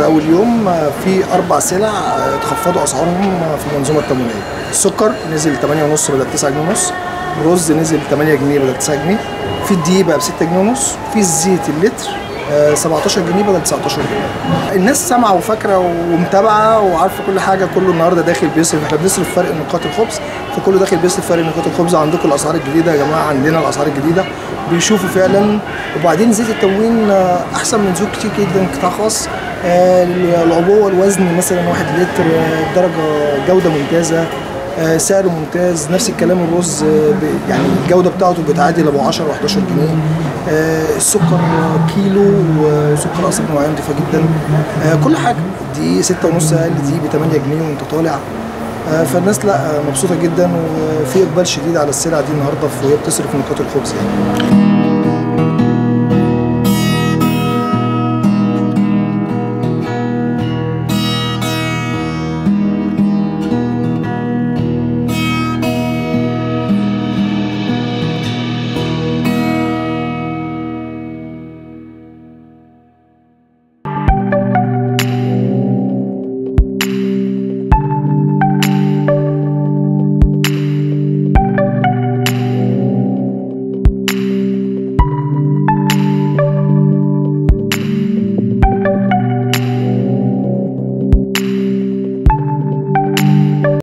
النهارده اول يوم آه، في اربع سلع آه، اتخفضوا اسعارهم آه، في المنظومه التموينيه السكر نزل 8.5 بدل 9 جنيه ونص الرز نزل 8 جنيه بدل 9 جنيه في الدقيق بقى ب 6 جنيه ونص في الزيت اللتر آه، 17 جنيه بدل 19 جنيه الناس سامعه وفاكره ومتابعه وعارفه كل حاجه كله النهارده داخل بيصرف احنا بنصرف فرق نقاط الخبز فكله داخل بيصرف فرق نقاط الخبز عندكم الاسعار الجديده يا جماعه عندنا الاسعار الجديده بيشوفوا فعلا وبعدين زيت التموين آه، احسن من زيوت كتير جدا قطاع خاص آه، العبوه الوزن مثلا 1 لتر آه، درجه جوده ممتازه آه، سعر ممتاز نفس الكلام الرز آه، ب- يعني الجوده بتاعته بتعادل ابو 10 و11 جنيه آه، السكر آه، كيلو وسكر اصلا نوعيه نضيفه جدا آه، كل حاجه دي 6 ونص اقل دي ب 8 جنيه وانت طالع آه، فالناس لا آه، مبسوطه جدا وفي اقبال شديد على السلع دي النهارده وهي بتصرف نقاط الخبز يعني